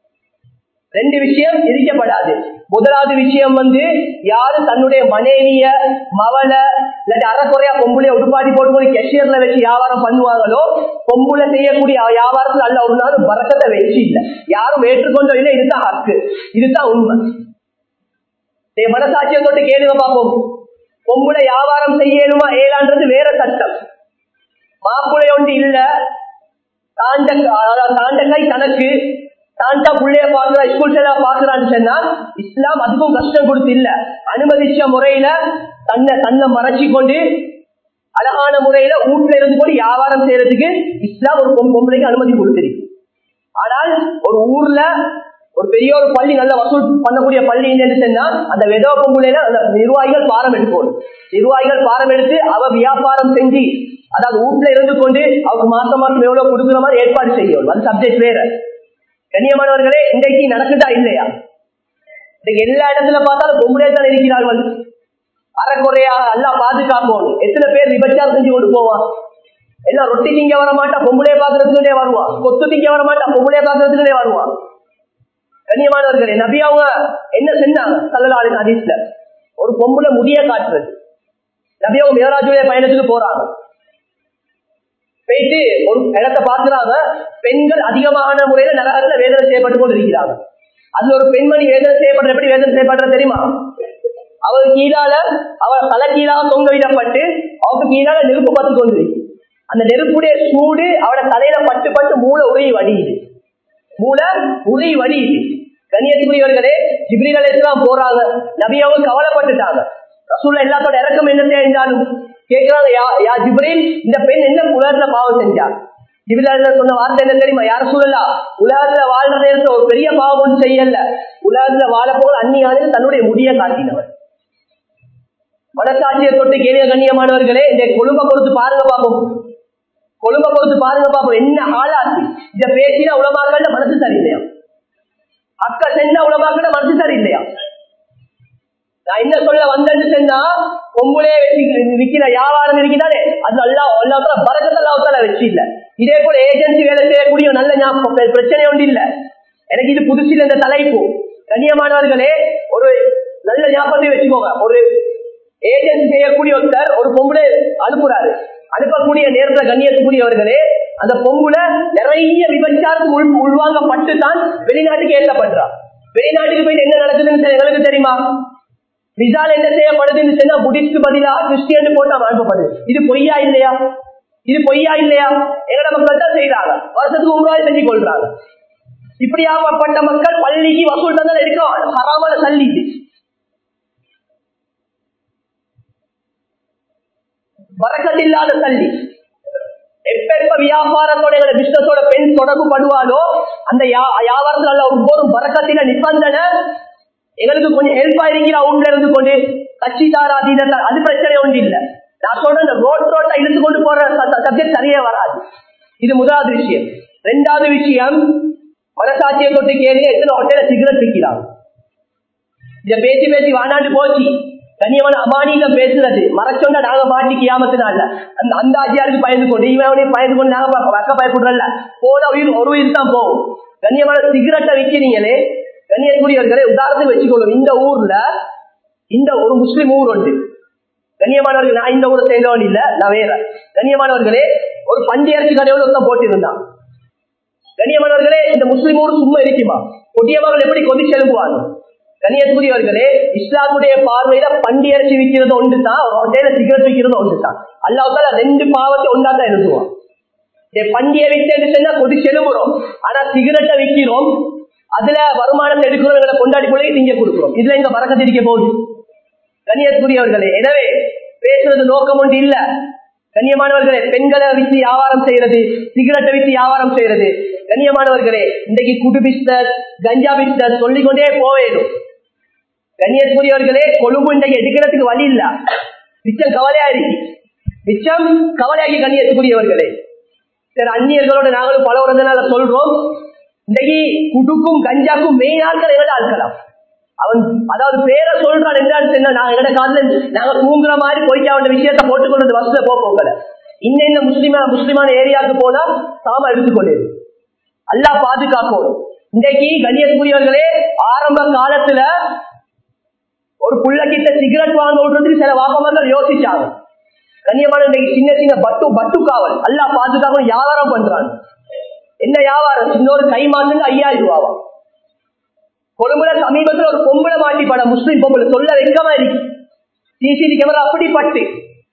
ரெண்டு விஷயம் விதிக்கப்படாது முதலாவது விஷயம் வந்து யாரு தன்னுடைய மனைவிய மவள இல்லாட்டி அறக்குறையா பொம்புளைய உடுப்பாடி போட்டு போய் கெஷியர்ல வச்சு வியாபாரம் பண்ணுவாங்களோ பொம்புல செய்யக்கூடிய வியாபாரத்துல அல்ல ஒரு நாள் பறக்கத்தை வச்சு இல்லை யாரும் ஏற்றுக்கொண்டோ இல்லை இதுதான் ஹக்கு இதுதான் உண்மை என் மனசாட்சியை தொட்டு கேளுங்க பார்ப்போம் பொம்பளை வியாபாரம் செய்யணுமா ஏலான்றது வேற சட்டம் மாப்பிள்ளை ஒன்று இல்ல தாண்ட தாண்டக்காய் தனக்கு தாண்டா புள்ளைய பாக்குறா ஸ்கூல் செல்லா பாக்குறான்னு சொன்னா இஸ்லாம் அதுக்கும் கஷ்டம் கொடுத்து இல்ல அனுமதிச்ச முறையில தன்னை தன்னை மறைச்சு கொண்டு அழகான முறையில வீட்டுல இருந்து கொண்டு வியாபாரம் செய்யறதுக்கு இஸ்லாம் ஒரு பொம் பொம்பளைக்கு அனுமதி கொடுத்திருக்கு ஆனால் ஒரு ஊர்ல ஒரு பெரிய ஒரு பள்ளி நல்ல வசூல் பண்ணக்கூடிய பள்ளி இல்லைன்னு சொன்னா அந்த விதவ பொம்பளையில அந்த நிர்வாகிகள் பாரம் எடுக்கணும் நிர்வாகிகள் பாரம் எடுத்து அவ வியாபாரம் செஞ்சு அதாவது வீட்டுல இருந்து கொண்டு அவருக்கு மாசம் மாசம் எவ்வளவு கொடுக்குற மாதிரி ஏற்பாடு செய்யணும் அது சப்ஜெக்ட் வேற கண்ணியமானவர்களே இன்றைக்கு நடக்குதா இல்லையா இன்னைக்கு எல்லா இடத்துல பார்த்தாலும் பொம்பளை தான் இருக்கிறார்கள் அறக்குறையாக எல்லாம் பாதுகாப்போம் எத்தனை பேர் விபச்சாரம் செஞ்சு கொண்டு போவான் எல்லாம் ரொட்டி திங்க வர மாட்டா பொம்பளைய பாக்குறதுக்குள்ளே வருவான் கொத்து திங்க வர மாட்டா பொம்பளைய பாக்குறதுக்குள்ளே வருவான் கண்ணியமானவர்களே நபி அவங்க என்ன செஞ்சாங்க சல்லலாலின் ஹதீஸ்ல ஒரு பொம்பளை முடிய காட்டுறது நபி அவங்க மேராஜுடைய பயணத்துக்கு போறாங்க போயிட்டு ஒரு இடத்தை பாக்குறாங்க பெண்கள் அதிகமான முறையில நரகத்துல வேதனை செய்யப்பட்டு கொண்டு இருக்கிறாங்க அதுல ஒரு பெண்மணி வேதனை செய்யப்படுற எப்படி வேதனை செய்யப்படுற தெரியுமா அவர் கீழால அவர் தலை கீழாக தொங்க விடப்பட்டு அவருக்கு கீழால நெருப்பு பத்து கொண்டு அந்த நெருப்புடைய சூடு அவட தலையில பட்டு பட்டு மூளை உருகி வடியுது மூளை உருகி வடியுது கண்ணியத்துக்குரியவர்களே ஜிப்ரீல் அலைஹிஸ்ஸலாம் போறாங்க நபி அவங்க கவலைப்பட்டுட்டாங்க ரசூல்ல எல்லாத்தோட இறக்கம் என்ன தெரிஞ்சாலும் கேட்கிறாங்க யா யா ஜிப்ரீல் இந்த பெண் என்ன உலகத்துல பாவம் செஞ்சா ஜிப்ரீல் சொன்ன வார்த்தை என்ன தெரியுமா யார சொல்லலாம் உலகத்துல வாழ்ற நேரத்துல ஒரு பெரிய பாவம் ஒன்றும் செய்யல உலகத்துல வாழ போகிற அந்நியானது தன்னுடைய முடிய காட்டினவர் மனசாட்சியை தொட்டு கேளிய கண்ணியமானவர்களே இந்த கொழும்ப பொறுத்து பாருங்க பாப்போம் கொழும்ப பொறுத்து பாருங்க பாப்போம் என்ன ஆளாச்சு இத பேசினா உலமாக்கள்ல மனசு சரியில்லையா அக்கா செஞ்சா உலமாக்கள்ல மனசு சரியில்லையா நான் என்ன சொல்ல வந்தேன்னு சொன்னா பொம்பளே விற்கிற வியாபாரம் இருக்கிறாரே அது அல்லா எல்லாத்துல பறக்கத்தல்லாத்தால வச்சு இல்ல இதே போல ஏஜென்சி வேலை செய்யக்கூடிய நல்ல ஞாபகம் பிரச்சனை ஒன்று இல்ல எனக்கு இது புதுசு இல்ல இந்த தலைப்பு கண்ணியமானவர்களே ஒரு நல்ல ஞாபகத்தை வச்சுக்கோங்க ஒரு ஏஜென்சி செய்யக்கூடிய ஒருத்தர் ஒரு பொம்பளை அனுப்புறாரு அனுப்பக்கூடிய நேரத்துல கண்ணியத்துக்குரியவர்களே அந்த பொம்பளை நிறைய விபச்சாரத்துக்கு உள் உள்வாங்கப்பட்டு தான் வெளிநாட்டுக்கு ஏற்றப்படுறா வெளிநாட்டுக்கு போயிட்டு என்ன நடக்குதுன்னு எங்களுக்கு தெரியுமா விசால் என்ன செய்யப்படுதுன்னு சொன்னா புடிஸ்க்கு பதிலா கிறிஸ்டியன் போட்டு அனுப்பப்படுது இது பொய்யா இல்லையா இது பொய்யா இல்லையா எங்கட மக்கள் தான் செய்யறாங்க வருஷத்துக்கு ஒரு ரூபாய் செஞ்சு கொள்றாங்க இப்படியாப்பட்ட மக்கள் பள்ளிக்கு வசூல் தான் இருக்கும் ஹராமல தள்ளி வரக்கத்தில்லாத தள்ளி எப்ப எப்ப வியாபாரத்தோட எங்களை பிசினஸோட பெண் தொடர்பு படுவாலோ அந்த வியாபாரத்துல ஒவ்வொரு வரக்கத்தில நிபந்தனை எங்களுக்கு கொஞ்சம் ஹெல்ப் ஆயிருக்கிற அவுட்ல இருந்து கொண்டு கட்சி தாரா அது பிரச்சனை ஒன்று இல்ல நான் சொல்ற இந்த ரோட் ரோட்டா இழுத்து கொண்டு போற சப்ஜெக்ட் சரியே வராது இது முதலாவது விஷயம் ரெண்டாவது விஷயம் மனசாட்சியை தொட்டு கேள்வி எத்தனை ஹோட்டல சிகரெட் விற்கிறாங்க இத பேசி பேசி வாண்டாண்டு போச்சு கண்ணியமான அமானியம் பேசுறது மறைச்சொண்டா நாங்க மாட்டி கியாமத்தினால அந்த அந்த ஆட்சியாருக்கு பயந்து கொண்டு இவனே பயந்து கொண்டு நாங்க பக்க பயப்படுறல போன உயிர் ஒரு உயிர் தான் போகும் கண்ணியமான சிகரெட்டை விற்கிறீங்களே கண்ணியக்குரியவர்களை உதாரணத்துக்கு வச்சுக்கொள்ளும் இந்த ஊர்ல இந்த ஒரு முஸ்லிம் ஊர் உண்டு கண்ணியமானவர்கள் நான் இந்த ஊரை சேர்ந்தவன் இல்ல நான் வேற கண்ணியமானவர்களே ஒரு பஞ்சு இறச்சி கடையோட ஒருத்தன் போட்டிருந்தான் கண்ணியமானவர்களே இந்த முஸ்லிம் ஊர் சும்மா இருக்குமா கொடியவர்கள் எப்படி கொதிச்சு எழுப்புவாங்க கண்ணியத்துக்குரியவர்களே இஸ்லாமுடைய பார்வையில பண்டி இறைச்சி விற்கிறது ஒன்று தான் சிகரெட் விற்கிறது ஒன்று தான் அல்லாவுக்கால ரெண்டு பாவத்தை ஒன்றா தான் எழுதுவோம் பண்டிகை வித்து சொன்னா கொதிச்சு எழுப்புறோம் ஆனா சிகரெட்டை விற்கிறோம் அதுல வருமானத்தை எடுக்கிறவங்களை கொண்டாடி போல திங்க கொடுக்கிறோம் இதுல எங்க பறக்கத்து இருக்க போகுது கண்ணியத்துக்குரியவர்களே எனவே பேசுறது நோக்கம் ஒன்று இல்ல கண்ணியமானவர்களே பெண்களை வித்து வியாபாரம் செய்யறது சிகரெட்டை வித்து வியாபாரம் செய்யறது கண்ணியமானவர்களே இன்றைக்கு குடு பிஸ்னஸ் கஞ்சா பிஸ்னஸ் சொல்லிக்கொண்டே போவேணும் கண்ணியத்துக்குரியவர்களே கொழும்பு இன்றைக்கு எடுக்கிறதுக்கு வழி இல்ல மிச்சம் கவலையா இருக்கு மிச்சம் கவலையாகி கண்ணியத்துக்குரியவர்களே சரி அந்நியர்களோட நாங்களும் பல உறதுனால சொல்றோம் இன்றைக்கு குடுக்கும் கஞ்சாக்கும் மெயின் ஆட்கள் எங்கட ஆட்கலாம் அவன் அதாவது பேரை சொல்றான் என்றால் என்ன நான் எங்கட காதுல நாங்க தூங்குற மாதிரி போய்க்க அவன் விஷயத்த போட்டுக்கொண்டு பஸ்ல போகல இன்ன முஸ்லிமா முஸ்லிமான ஏரியாவுக்கு போனா சாம எடுத்துக்கொள்ளு அல்லா பாதுகாப்போம் இன்றைக்கு கண்ணியத்துக்குரியவர்களே ஆரம்ப காலத்துல ஒரு புள்ள கிட்ட சிகரெட் வாங்க விடுறதுக்கு சில வாகமங்கள் யோசிச்சாங்க கண்ணியமான இன்றைக்கு சின்ன சின்ன பட்டு பட்டு காவல் அல்லா பாதுகாப்பு வியாபாரம் பண்றான் என்ன வியாபாரம் இன்னொரு கை மாத்துங்க ஐயாயிரம் ரூபாவா கொழும்புல சமீபத்துல ஒரு பொம்பளை மாட்டி படம் முஸ்லீம் பொம்பளை சொல்ல வைக்காம இருக்கு சிசிடி கேமரா அப்படி பட்டு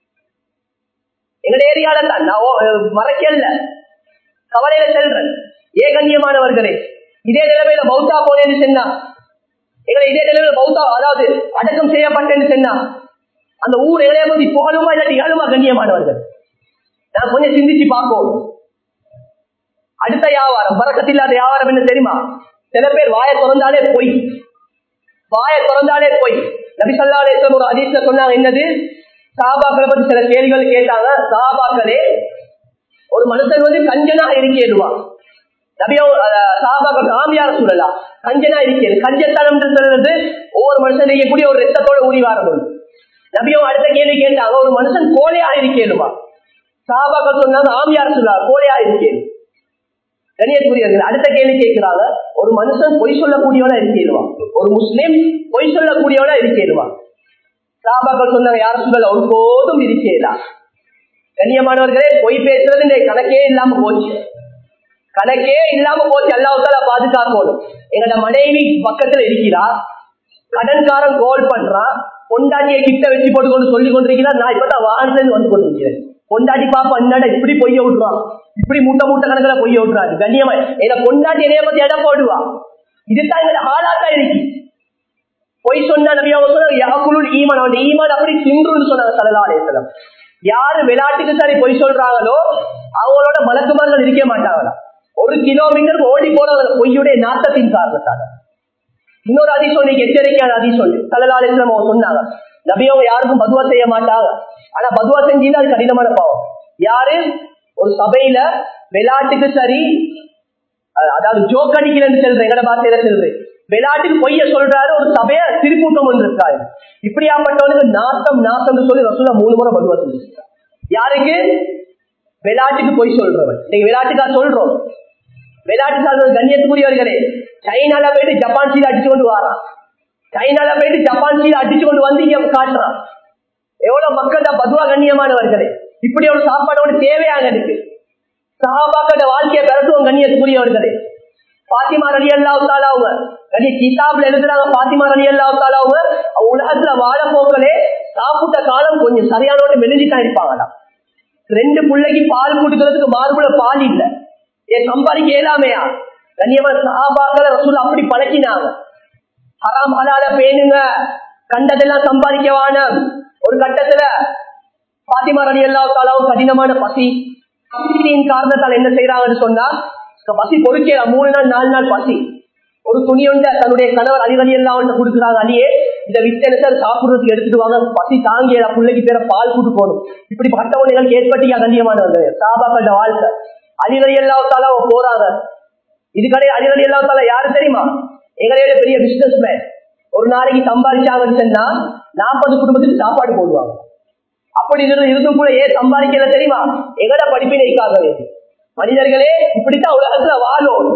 எங்க ஏரியால தான் நான் ஓ- மறைக்கல கவலையில செல்றேன் ஏ கண்ணியமானவர்களே இதே நிலைமையில பௌத்தா போனேன்னு சொன்னா எங்களை இதே நிலைமையில பௌத்தா அதாவது அடக்கம் செய்யப்பட்டேன்னு சொன்னா அந்த ஊர் எங்களைய பத்தி புகழுமா இல்லாட்டி இகழுமா கண்ணியமானவர்கள் நான் கொஞ்சம் சிந்திச்சு பார்ப்போம் அடுத்த வியாபாரம் பறக்கத்தில்லாத வியாபாரம் என்ன தெரியுமா சில பேர் வாயை திறந்தாலே பொய் வாயை திறந்தாலே பொய் நபிசல்லாலே ஒரு அதிசல சொன்னாங்க என்னது சாபாக்களை பத்தி சில கேள்விகள் கேட்டாங்க சாபாக்களே ஒரு மனுஷன் வந்து கஞ்சனா இருக்கேடுவான் நபியோ சாபாக்கள் ஆமியார சொல்லலாம் கஞ்சனா இருக்கிறது கஞ்சத்தனம் சொல்றது ஒவ்வொரு மனுஷன் செய்யக்கூடிய ஒரு ரத்தத்தோட உரிவாரம் உண்டு நபியோ அடுத்த கேள்வி கேட்டாங்க ஒரு மனுஷன் கோழையா இருக்கேடுவா சாபாக்கள் சொன்னாங்க ஆமியார் சொல்லலாம் கோழையா இருக்கேன் கணியக்குரியவர்கள் அடுத்த கேள்வி கேட்கிறாங்க ஒரு மனுஷன் பொய் சொல்லக்கூடியவனா இருக்கேடுவான் ஒரு முஸ்லிம் பொய் சொல்லக்கூடியவனா இருக்கேடுவான் சாபாக்கள் சொன்னாங்க யாரும் சொல்லல ஒரு போதும் இருக்கேதா கண்ணியமானவர்களே பொய் பேசுறது இந்த கணக்கே இல்லாம போச்சு கணக்கே இல்லாம போச்சு அல்லாவுக்கால பாதுகாக்கணும் எங்களோட மனைவி பக்கத்துல இருக்கிறா கடன்காரன் கோல் பண்றான் பொண்டாட்டியை கிட்ட வச்சு போட்டு கொண்டு சொல்லி கொண்டிருக்கிறார் நான் இப்பதான் வாழ்ந்து வந்து கொண்டிருக்கிறேன் பொண்டாட்டி பாப்பா அண்ணாட இப்படி பொய்ய விட்டுறான் இப்படி மூட்டை மூட்டை கணக்குல பொய்ய விட்டுறாரு கண்ணியமா என்ன பொண்டாட்டி என்னைய பத்தி இடம் போடுவா இதுதான் எங்களோட ஆளாத்தான் இருக்கு பொய் சொன்னா நபி அவங்க சொன்னாங்க யாக்குலுள் ஈமான் அவன் ஈமான் அப்படி தின்றுன்னு சொன்னாங்க சல்லா அலிஸ்லாம் யாரு விளையாட்டுக்கு சரி பொய் சொல்றாங்களோ அவங்களோட மலக்குமார்கள் இருக்க மாட்டாங்களா ஒரு கிலோமீட்டர் ஓடி போற பொய்யுடைய நாட்டத்தின் காரணத்தால இன்னொரு அதிசயம் நீங்க எச்சரிக்கையான அதிசயம் சல்லா அலிஸ்லாம் அவங்க சொன்னாங்க நபி அவங்க யாருக்கும் பதுவா செய்ய மாட்டாங்க ஆனா பதுவா செஞ்சீங்கன்னா அது கடினமான பாவம் யாரு ஒரு சபையில விளையாட்டுக்கு சரி அஹ் அதாவது ஜோக் அடிக்கலன்னு சொல்றேன் எங்கட பாசையில சொல்றேன் விளையாட்டுக்கு பொய்ய சொல்றாரு ஒரு சபைய திருப்பூட்டம் கொண்டிருக்காரு இப்படியாப்பட்டவனுக்கு நாசம் நாசம் சொல்லி ரசூலா மூணு முறை பதுவா செஞ்சிருக்காரு யாருக்கு விளையாட்டுக்கு பொய் சொல்றவன் நீங்க விளையாட்டுக்கா சொல்றோம் விளையாட்டு சார்ந்த கண்ணியத்துக்குரியவர்களே சைனால போயிட்டு ஜப்பான் சீல அடிச்சு கொண்டு வரான் சைனால போயிட்டு ஜப்பான் சீல அடிச்சு கொண்டு வந்து இங்க காட்டுறான் எவ்வளவு மக்கள் தான் பதுவா கண்ணியமானவர்களே இப்படி ஒரு சாப்பாடு ஒன்று தேவையானதுக்கு சஹாபாக்களோட வாழ்க்கையை பிறத்துவம் கண்ணியத்துக்குரியவர்களே பாத்திமா ரலி அல்லாவுத்தால அவங்க கண்ணிய கிதாப்ல எழுதுறாங்க பாத்திமா ரலி அல்லாவுத்தால அவங்க உலகத்துல வாழ போக்களே சாப்பிட்ட காலம் கொஞ்சம் சரியானோட மெலிஞ்சிதான் இருப்பாங்களாம் ரெண்டு பிள்ளைக்கு பால் கொடுக்கறதுக்கு மார்புல பால் இல்ல ஏன் சம்பாதிக்க இயலாமையா கண்ணியமா சஹாபாக்களை ரசூல் அப்படி பழக்கினாங்க ஹராம் ஹலால பேணுங்க கண்டதெல்லாம் சம்பாதிக்கவான ஒரு கட்டத்துல பாத்திமா ரலி அல்லாவுத்தாலாவும் கடினமான பசி பசியின் காரணத்தால் என்ன செய்யறாங்கன்னு சொன்னா பசி பொறுக்கல மூணு நாள் நாலு நாள் பசி ஒரு துணி ஒன்ற தன்னுடைய கணவர் அலி வலி எல்லாம் ஒன்று கொடுக்குறாங்க அலியே இதை வித்தனை சார் சாப்பிடுறதுக்கு எடுத்துட்டு வாங்க பசி தாங்கிய பிள்ளைக்கு பேர பால் கூட்டு போகணும் இப்படி பட்டவங்களுக்கு ஏற்பட்டியா கண்ணியமானவங்க சாபாக்கள வாழ்க்கை அலி வலி எல்லாத்தால போறாங்க இதுக்கடைய அலி வலி எல்லாத்தால யாரு தெரியுமா எங்களுடைய பெரிய பிசினஸ் மேன் ஒரு நாளைக்கு சம்பாதிச்சாங்கன்னு சொன்னா நாற்பது குடும்பத்துக்கு சாப்பாடு போடுவாங்க அப்படி இருந்து இருந்தும் கூட ஏன் சம்பாதிக்கல தெரியுமா எங்கட படிப்பினைக்காக வேண்டி மனிதர்களே இப்படித்தான் உலகத்துல வாழும்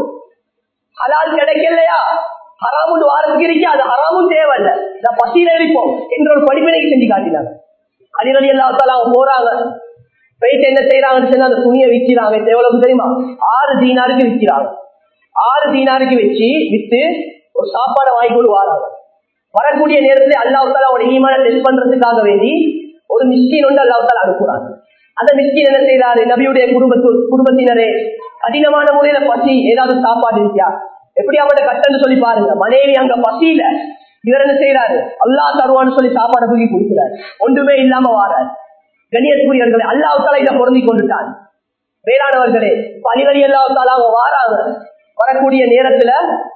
ஹலால் கிடைக்கலையா ஹராமுன்னு வாரத்துக்கு இருக்கே அது ஹராமும் தேவையில்ல நான் பசியில இருப்போம் என்ற ஒரு படிப்பினைக்கு செஞ்சு காட்டினாங்க அடிநடி எல்லாத்தால அவங்க போறாங்க போயிட்டு என்ன செய்யறாங்கன்னு சொன்னா அந்த துணியை விற்கிறாங்க இது எவ்வளவு தெரியுமா ஆறு தீனாருக்கு விற்கிறாங்க ஆறு தீனாருக்கு வச்சு வித்து ஒரு சாப்பாடை வாங்கி கொண்டு வராங்க வரக்கூடிய நேரத்துல அல்லாவுத்தால அவனோட ஈமான டெஸ்ட் பண்றதுக்காக வேண்டி ஒரு மிஸ்கின் ஒன்று அல்லாவுத்தால அனுப்புறாங்க அந்த மிஸ்கின் என்ன செய்யறாரு நபியுடைய குடும்பத்து குடும்பத்தினரே கடினமான முறையில பசி ஏதாவது சாப்பாடு இருக்கியா எப்படி அவட கட்டன்னு சொல்லி பாருங்க மனைவி அங்க பசியில இவர் என்ன செய்யறாரு அல்லா தருவான்னு சொல்லி சாப்பாடை தூக்கி கொடுக்கிறார் ஒன்றுமே இல்லாம வாரார் கண்ணியத்துக்குரியவர்களை அல்லாவுத்தால இதை பொருந்தி கொண்டுட்டான் வேளாணவர்களே பனிவரி அல்லாவுத்தால அவங்க வாராங்க வரக்கூடிய நேரத்துல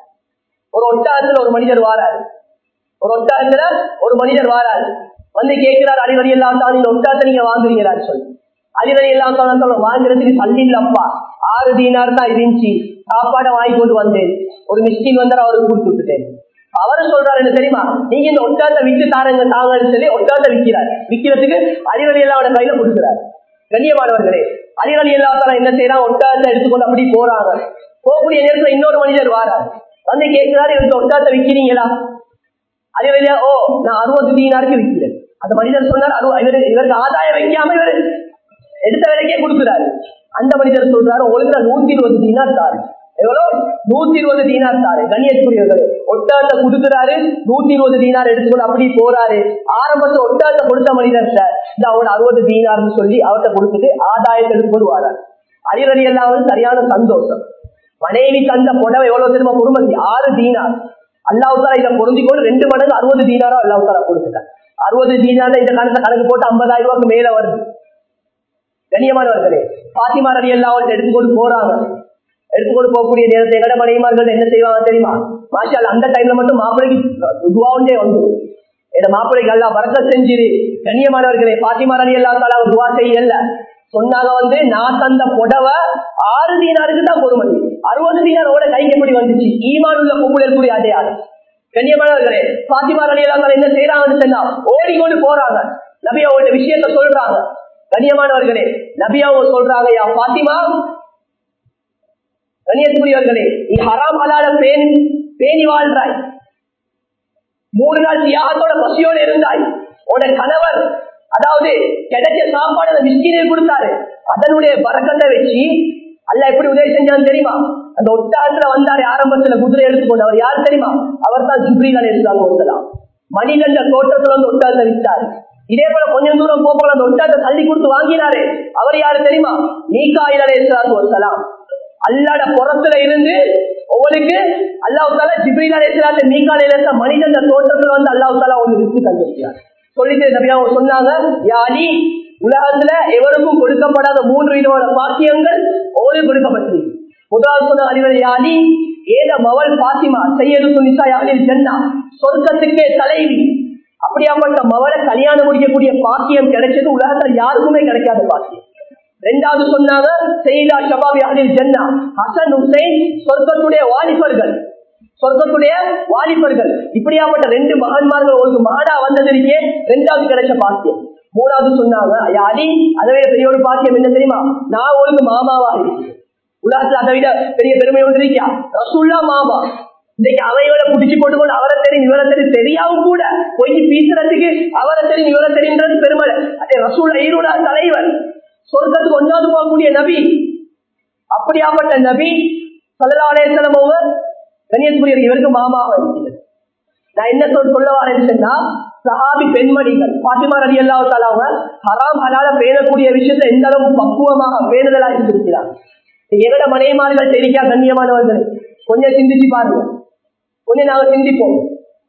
ஒரு ஒட்டகத்துல ஒரு மனிதர் வாராரு ஒரு ஒட்டகத்துல ஒரு மனிதர் வாராரு வந்து கேட்கிறார் அடிவரி எல்லாம் தான் இந்த ஒட்டகத்தை நீங்க வாங்குறீங்களான்னு சொல்லி அடிவரி எல்லாம் தான் சொல்ல வாங்குறதுக்கு தள்ளி இல்லப்பா ஆறு தீனார் தான் இருந்துச்சு சாப்பாடை வாங்கி கொண்டு வந்தேன் ஒரு மிஸ்கின் வந்து அவருக்கு கொடுத்து விட்டுட்டேன் அவரு சொல்றாரு என்ன தெரியுமா நீங்க இந்த ஒட்டகத்தை விட்டு தாருங்க தாங்கன்னு சொல்லி ஒட்டகத்தை விற்கிறார் விற்கிறதுக்கு அடிவரி எல்லாம் கையில கொடுக்கிறார் கண்ணியமானவர்களே அடிவரி எல்லாம் என்ன செய்யறாங்க ஒட்டகத்தை எடுத்துக்கொண்டு அப்படி போறாங்க போகக்கூடிய நேரத்துல இன்னொரு மனிதர் வாரார் வந்து கேட்கிறாரு இந்த ஒட்டகத்தை விற்கிறீங்களா அதே வழியா ஓ நான் அறுபது தீனாருக்கு விற்கிறேன் அந்த மனிதர் சொன்னார் அறுபது இவரு இவருக்கு ஆதாயம் வைக்காம இவர் எடுத்த விலைக்கே கொடுக்கிறாரு அந்த மனிதர் சொல்றாரு உங்களுக்கு நான் நூத்தி இருபது தீனார் தாரு எவ்வளவு நூத்தி இருபது தீனார் தாரு கண்ணியத்துக்குரியவர்கள் ஒட்டாந்த குடுக்கிறாரு நூத்தி இருபது தீனார் எடுத்துக்கொண்டு அப்படி போறாரு ஆரம்பத்துல ஒட்டாந்த கொடுத்த மனிதர் சார் இந்த அவன் அறுபது தீனார்னு சொல்லி அவர்கிட்ட கொடுத்துட்டு ஆதாயத்தை எடுத்துக்கொண்டு வராரு அரியறி எல்லாம் வந்து சரியான சந்தோஷம் மனைவி தந்த புடவை எவ்வளவு தெரியுமா பொறுமதி ஆறு தீனார் அல்லாவுத்தாலா இதை பொருந்திக்கொண்டு ரெண்டு மடங்கு அறுபது தீனாரோ அல்லாவுத்தாலா கொடுத்துட்டார் அறுபது தீனார் இந்த காலத்துல கணக்கு போட்டு ஐம்பதாயிரம் ரூபாய்க்கு மேல வருது கண்ணியமானவர்களே பாத்திமா ரவி எல்லாம் எடுத்துக்கொண்டு போறாங்க எடுத்துக்கொண்டு போகக்கூடிய நேரத்தை எங்கட மனைவிமார்கள் என்ன செய்வாங்க தெரியுமா மாஷால் அந்த டைம்ல மட்டும் மாப்பிளைக்கு துவாவுண்டே வந்துடும் என் மாப்பிளைக்கு எல்லாம் வரக்க செஞ்சிரு கண்ணியமானவர்களே பாத்திமா ரவி எல்லாம் தாலா துவா செய்யல சொன்னாங்க வந்து நான் தந்த புடவை ஆறு தீனாருக்கு தான் பொறுமதி அறுபது தீனாரோட கைக்கு எப்படி வந்துச்சு ஈமான் உள்ள பொம்புல கூடிய அடையாளம் கண்ணியமானவர்களே பாத்திமா ரவி எல்லாம் என்ன செய்யறாங்கன்னு சொன்னா ஓடிக்கொண்டு போறாங்க நபி அவங்களோட விஷயத்த சொல்றாங்க கண்ணியமானவர்களே நபி அவங்க சொல்றாங்க யா பாத்திமா கண்ணியத்துக்குரியவர்களே நீ ஹராம் ஹலால பேணி பேணி வாழ்றாய் மூணு நாள் தியாகத்தோட பசியோட இருந்தாய் உன கணவர் அதாவது கிடைச்ச சாப்பாடு அந்த மிஸ்கினில் கொடுத்தாரு அதனுடைய பறக்கத்தை வச்சு அல்ல எப்படி உதவி செஞ்சான்னு தெரியுமா அந்த ஒட்டாத்துல வந்தாரு ஆரம்பத்துல குதிரை எடுத்துக்கொண்டு அவர் யார் தெரியுமா அவர் தான் ஜிப்ரீல் அலையாம் மணிகண்ட தோட்டத்துல வந்து ஒட்டாத்துல விட்டாரு இதே போல கொஞ்சம் தூரம் போக அந்த ஒட்டாத்தை தள்ளி கொடுத்து வாங்கினாரு அவர் யாரு தெரியுமா மீகாயில் அலையாத்து வசலாம் அல்லாட புறத்துல இருந்து உங்களுக்கு அல்லாஹால ஜிப்ரீல் அலையாத்த மீகாலையில மனிதன் தோட்டத்துல வந்து அல்லாஹால ஒரு வித்து தந்திருக்கிறார் சொல்லிட்டு நபியா சொன்னாங்க யாரி உலகத்துல எவருக்கும் கொடுக்கப்படாத மூன்று விதமான பாக்கியங்கள் ஓடி கொடுக்கப்பட்டிருக்கு முதல் சொன்ன அறிவர் யானி ஏத மவள் பாத்திமா செய்யது துணிசா யானில் சென்னா சொர்க்கத்துக்கே தலைவி அப்படியாப்பட்ட மவளை கல்யாணம் முடிக்கக்கூடிய பாக்கியம் கிடைச்சது உலகத்தில் யாருக்குமே கிடைக்காத பாக்கியம் ரெண்டாவது சொன்னாங்க செய்தா ஷபாபி அலில் ஜன்னா ஹசன் ஹுசைன் சொர்க்கத்துடைய வாலிபர்கள் சொர்க்கத்துடைய வாலிபர்கள் இப்படியாப்பட்ட ரெண்டு மகன்மார்கள் ஒரு மகனா வந்ததற்கே ரெண்டாவது கிடைச்ச பாக்கியம் மூணாவது சொன்னாங்க அடி அதை விட பெரிய ஒரு பாக்கியம் என்ன தெரியுமா நான் ஒரு மாமாவா இருக்கேன் உலகத்துல அதை விட பெரிய பெருமை ஒன்று இருக்கியா ரசுல்லா மாமா இன்னைக்கு அவையோட புடிச்சு போட்டுக்கொண்டு அவரை தெரியும் இவரை தெரியும் தெரியாம கூட போய் பீசுறதுக்கு அவரை தெரியும் இவரை தெரியுன்றது பெருமை அதே ரசூல் ஈரோட தலைவர் சொர்க்கத்துக்கு ஒன்றாவது போகக்கூடிய நபி அப்படியாப்பட்ட நபி சல்லாலேசலம் அவங்க கண்ணியத்துக்குரிய இவருக்கு மாமாவா இருக்கிறது நான் என்ன சொல் சொல்ல வரேன்னு சொன்னா சஹாபி பெண்மணிகள் பாத்திமா ரவி அல்லாவுத்தால அவங்க ஹராம் ஹலால பேணக்கூடிய விஷயத்த எந்த அளவுக்கு பக்குவமாக பேணுதலா இருந்திருக்கிறார் எங்கட மனைமார்கள் தெரிவிக்கா கண்ணியமானவர்கள் கொஞ்சம் சிந்திச்சு பாருங்க கொஞ்சம் நாங்க சிந்திப்போம்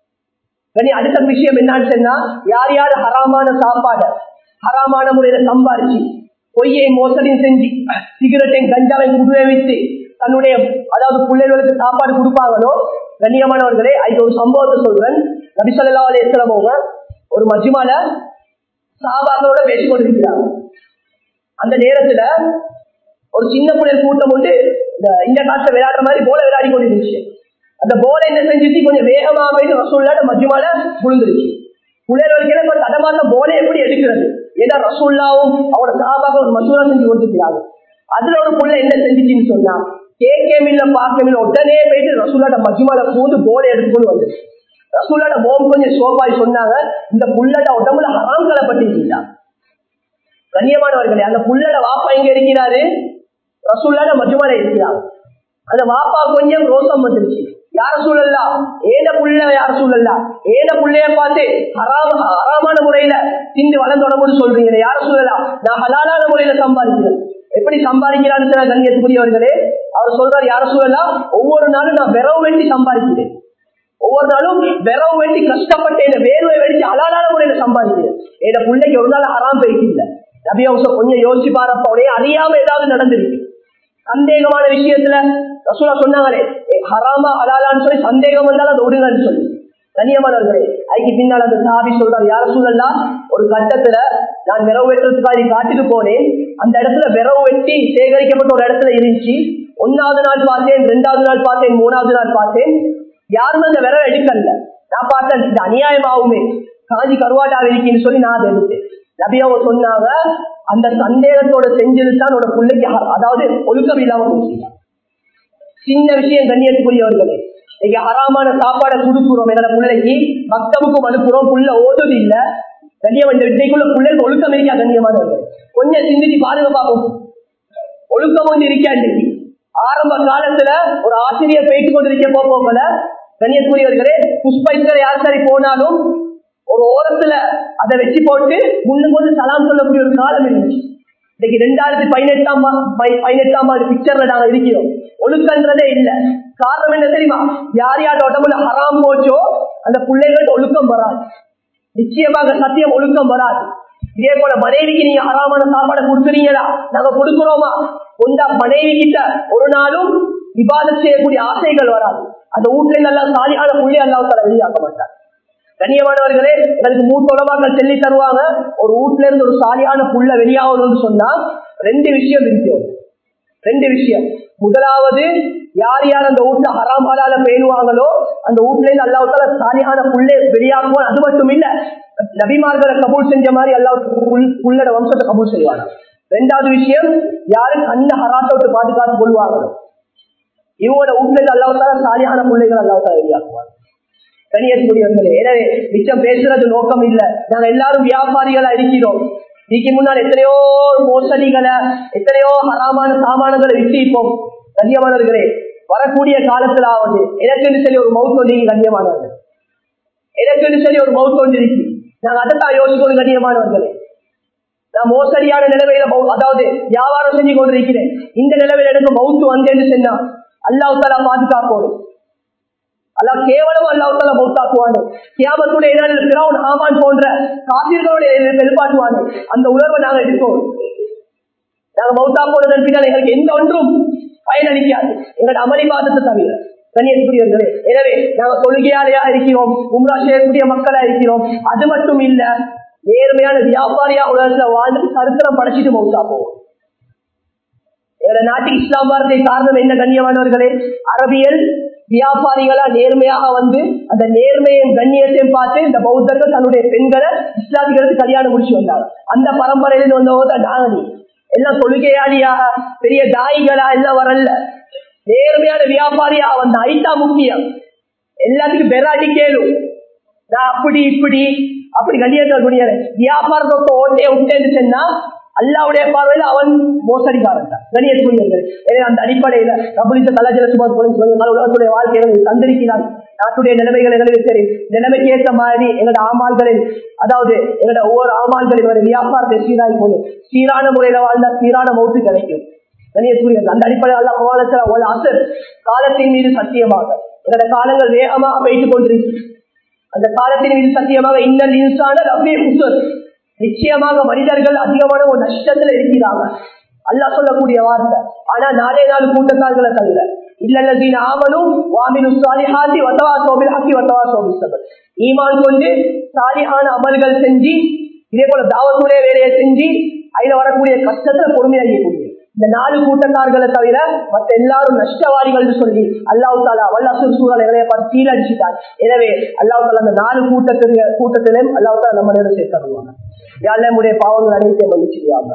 கனி அடுத்த விஷயம் என்னன்னு சொன்னா யார் யார் ஹராமான சாப்பாடு ஹராமான முறையில சம்பாரிச்சு பொய்யை மோசடியும் செஞ்சு சிகரெட்டையும் கஞ்சாவை குடுவை வைத்து தன்னுடைய அதாவது பிள்ளைகளுக்கு சாப்பாடு கொடுப்பாங்களோ கண்ணியமானவர்களே அதுக்கு ஒரு சம்பவத்தை சொல்றேன் நபிசல்லா அலையவங்க ஒரு மஜ்மால சாபாக்களோட பேசிக் கொண்டிருக்கிறாங்க அந்த நேரத்துல ஒரு சின்ன பிள்ளைகள் கூட்டம் வந்து இந்த இந்த காலத்துல விளையாடுற மாதிரி போல விளையாடி கொண்டிருந்துச்சு அந்த போல என்ன செஞ்சுச்சு கொஞ்சம் வேகமா போயிட்டு ரசூல்லாட மஜ்மால விழுந்துருச்சு பிள்ளைகளுக்கு இப்ப தடமாத்த போல எப்படி எடுக்கிறது ஏதா ரசூல்லாவும் அவரோட சாபாக ஒரு மசூரா செஞ்சு கொடுத்துக்கிறாங்க அதுல ஒரு புள்ள என்ன செஞ்சுச்சுன்னு சொன்னா கேட்கமில்ல பார்க்கமில்ல உடனே போயிட்டு ரசூலாட மஜ்மால பூந்து போல எடுத்துக்கொண்டு வந்து ரசூலாட மோம் கொஞ்சம் சோபாய் சொன்னாங்க இந்த புள்ளட உடம்புல ஹராம் கலப்பட்டிருக்கீங்களா கண்ணியமானவர்களே அந்த புள்ளட வாப்பா எங்க இருக்கிறாரு ரசூல்லாட மஜ்மால இருக்கிறார் அந்த வாப்பா கொஞ்சம் ரோசம் வந்துருச்சு யார சூழல்லா ஏன புள்ள யார சூழல்லா ஏன புள்ளைய பார்த்து ஹராம ஹராமான முறையில திண்டு வளர்ந்தோடமுன்னு சொல்றீங்க யார சூழலா நான் ஹலாலான முறையில சம்பாதிக்கிறேன் எப்படி சம்பாதிக்கிறான்னு சொன்ன கண்ணியத்துக்குரியவர்களே அவர் சொல்றாரு யார சூழலா ஒவ்வொரு நாளும் நான் விரவு வேண்டி சம்பாதிக்கிறேன் ஒவ்வொரு நாளும் விரவு வேண்டி கஷ்டப்பட்டு என்ன வேர்வை வெடிச்சு அலாலான முறையில சம்பாதிக்கிறேன் என் பிள்ளைக்கு ஒரு நாள் ஹராம் போயிட்டு இல்லை நபி அவங்க கொஞ்சம் யோசிச்சு பாருப்ப உடனே அறியாம ஏதாவது நடந்திருக்கு சந்தேகமான விஷயத்துல ரசூலா சொன்னாங்களே ஹராமா ஹலாலான்னு சொல்லி சந்தேகம் வந்தாலும் அதை விடுங்கன்னு சொல்லி கண்ணியமானவர்களே அதுக்கு பின்னால் அந்த சாபி சொல்றாரு யார சூழல்லா ஒரு கட்டத்துல நான் விரவு வெட்டுறதுக்காக காட்டுக்கு போனேன் அந்த இடத்துல விரவு வெட்டி சேகரிக்கப்பட்ட ஒரு இடத்துல இருந்துச்சு ஒன்னாவது நாள் பார்த்தேன் ரெண்டாவது நாள் பார்த்தேன் மூணாவது நாள் பார்த்தேன் யாருமே அந்த விரவை எடுக்கல நான் பார்த்தேன் இது அநியாயமாகுமே காஞ்சி கருவாட்டா இருக்குன்னு சொல்லி நான் அதை எடுத்தேன் நபியாவ சொன்னாங்க அந்த சந்தேகத்தோட செஞ்சது தான் உன்னோட பிள்ளைக்கு அதாவது ஒழுக்கம் இல்லாம போச்சு சின்ன விஷயம் கண்ணியத்துக்குரியவர்களே இன்னைக்கு ஹராமான சாப்பாடை கொடுக்குறோம் என்னோட பிள்ளைக்கு பக்தமுக்கும் அனுப்புறோம் புள்ள ஓடுது இல்ல கண்ணியம் இந்த வித்தைக்குள்ள பிள்ளைக்கு ஒழுக்கம் இருக்கா கண்ணியமானவர்கள் கொஞ்சம் சிந்திச்சு பாருங்க பார்ப்போம் ஒழுக்கம் வந்து இருக்கா இன்னைக்கு ஆரம்ப காலத்துல ஒரு ஆசிரியர் போயிட்டு கொண்டிருக்க போல கண்ணியக்குரியவர்களே புஷ்பைத்தர் யார் சரி போனாலும் ஒரு ஓரத்துல அதை வச்சு போட்டு முன்னு போது சலாம் சொல்லக்கூடிய ஒரு காலம் இருந்துச்சு இன்னைக்கு ரெண்டாயிரத்தி பதினெட்டாம் பதினெட்டாம் ஆண்டு பிக்சர்ல நாங்க இருக்கிறோம் ஒழுக்கன்றதே இல்ல காரணம் என்ன தெரியுமா யார் யார் உடம்புல ஹராம் போச்சோ அந்த பிள்ளைகள்ட்ட ஒழுக்கம் வராது நிச்சயமாக சத்தியம் ஒழுக்கம் வராது இதே போல மனைவிக்கு நீங்க ஹராமான சாப்பாடை கொடுக்குறீங்களா நாங்க கொடுக்கிறோமா கொண்டா மனைவி கிட்ட ஒரு நாளும் விவாதம் செய்யக்கூடிய ஆசைகள் வராது அந்த வீட்டுல நல்லா சாலியான புள்ளி அல்லாவுக்கார வெளியாக்க மாட்டார் கண்ணியமானவர்களே எங்களுக்கு மூத்த உலமாக்கள் சொல்லி தருவாங்க ஒரு வீட்டுல இருந்து ஒரு சாலியான புள்ள வெளியாகணும்னு சொன்னா ரெண்டு விஷயம் இருக்கும் ரெண்டு விஷயம் முதலாவது யார் யார் அந்த வீட்டுல ஹராம் ஹலால பேணுவாங்களோ அந்த வீட்டுல இருந்து அல்லாவுக்கால சாலியான புள்ளை வெளியாகுவோம் அது மட்டும் இல்ல நபிமார்களை கபூல் செஞ்ச மாதிரி அல்லாவுக்கு புள்ளட வம்சத்தை கபூல் செய்வாங்க ரெண்டாவது விஷயம் யாரு கண்ண ஹராத்தை விட்டு பாதுகாத்து கொள்வாங்களோ இவங்களோட வீட்டுல இருந்து அல்லாவுக்கால சாலியான பிள்ளைகள் அல்லாவுக்கால வெளியாக்குவாங்க கணியக்கூடியவர்களே எனவே மிச்சம் பேசுறது நோக்கம் இல்ல நாங்க எல்லாரும் வியாபாரிகளா இருக்கிறோம் இதுக்கு முன்னால் எத்தனையோ மோசடிகளை எத்தனையோ ஹராமான சாமானங்களை விட்டிப்போம் கண்ணியமானவர்களே வரக்கூடிய காலத்திலாவது எனக்கு சொல்லி ஒரு மவுத் ஒன்றி கண்ணியமானவர்கள் எனக்கு சொல்லி ஒரு மவுத் ஒன்று இருக்கு நாங்க அதைத்தான் யோசிக்கணும் கண்ணியமானவர்களே நான் மோசடியான நிலைமையில அதாவது வியாபாரம் செஞ்சு கொண்டிருக்கிறேன் இந்த நிலைமையில எனக்கு மவுத்து வந்தேன்னு சொன்னா அல்லாவுத்தாலா பாதுகாக்கணும் அல்லா கேவலம் அல்லாவுத்தால மௌத்தாக்குவானு கியாமத்துடைய பிறவுன் ஆமான் போன்ற காப்பீர்களுடைய வெளிப்பாட்டுவானு அந்த உணர்வை நாங்க எடுத்தோம் நாங்க மௌத்தா போனதன் பின்னால் எங்களுக்கு எந்த ஒன்றும் பயனளிக்காது எங்களோட அமளிபாதத்தை தவிர கண்ணியத்துக்குரியவர்களே எனவே நாங்க தொழுகையாளையா இருக்கிறோம் உம்ரா செய்யக்கூடிய மக்களா இருக்கிறோம் அது மட்டும் இல்ல நேர்மையான வியாபாரியா உலகத்துல வாழ்ந்து சரித்திரம் படைச்சிட்டு மௌத்தா போவோம் எங்களோட நாட்டுக்கு இஸ்லாம் வார்த்தை காரணம் என்ன கண்ணியமானவர்களே அரபியல் வியாபாரிகளா நேர்மையாக வந்து அந்த நேர்மையும் கண்ணியத்தையும் பார்த்து இந்த பௌத்தர்கள் தன்னுடைய பெண்களை இஸ்லாமிகளுக்கு கல்யாணம் முடிச்சு வந்தாங்க அந்த பரம்பரையில வந்தவங்க நாகனி எல்லாம் தொழுகையாளியாக பெரிய தாய்களா எல்லாம் வரல நேர்மையான வியாபாரியா வந்த ஐட்டா முக்கியம் எல்லாத்துக்கும் பெராட்டி கேளும் நான் அப்படி இப்படி அப்படி கண்ணியத்தை முடியாது வியாபாரத்தை ஓட்டே விட்டேன்னு சொன்னா அல்லாவுடைய பார்வையில் அவன் மோசடிக்காரன் தான் கணியத்துக்குரியவர்கள் எனவே அந்த அடிப்படையில கபலித்த கலாச்சார சுமார் உலகத்துடைய வாழ்க்கையை தந்திருக்கிறான் நாட்டுடைய நிலைமைகள் எங்களுக்கு தெரியும் நிலைமைக்கு ஏற்ற மாதிரி எங்களோட ஆமால்களில் அதாவது எங்களோட ஒவ்வொரு ஆமால்களில் ஒரு வியாபாரத்தை சீராய் போது சீரான முறையில வாழ்ந்தா சீரான மௌத்து கிடைக்கும் கணியத்துக்குரியவர்கள் அந்த அடிப்படையில் அல்ல கோலத்தில் ஒரு அசர் காலத்தின் மீது சத்தியமாக எங்களோட காலங்கள் வேகமாக போயிட்டு கொண்டிருக்கு அந்த காலத்தின் மீது சத்தியமாக இன்னல் இன்சான அப்படியே புத்தர் நிச்சயமாக மனிதர்கள் அதிகமான ஒரு நஷ்டத்துல இருக்கிறாங்க அல்லா சொல்லக்கூடிய வார்த்தை ஆனா நாளே நாள் கூட்டத்தார்களை தவிர இல்லல்லதீன் ஆமனும் வாமினு சாலிஹாத்தி வத்தவா சோபில் ஹக்கி வத்தவா சோபிஸ்தபர் ஈமான் கொண்டு சாலிஹான அமல்கள் செஞ்சு இதே போல தாவத்துடைய வேலையை செஞ்சு அதுல வரக்கூடிய கஷ்டத்துல பொறுமையாகக்கூடிய இந்த நாலு கூட்டத்தார்களை தவிர மற்ற எல்லாரும் நஷ்டவாதிகள் சொல்லி அல்லாஹு தாலா வல்லாசூர் சூழல் எங்களைய பார்த்து கீழடிச்சுட்டார் எனவே அல்லாஹு தாலா அந்த நாலு கூட்டத்திலே கூட்டத்திலும் அல்லாஹு தாலா நம்ம நேரம் சேர்த்தருவாங்க யாழ்ல நம்முடைய பாவங்கள் அனைத்தையும் மன்னிச்சிருக்காங்க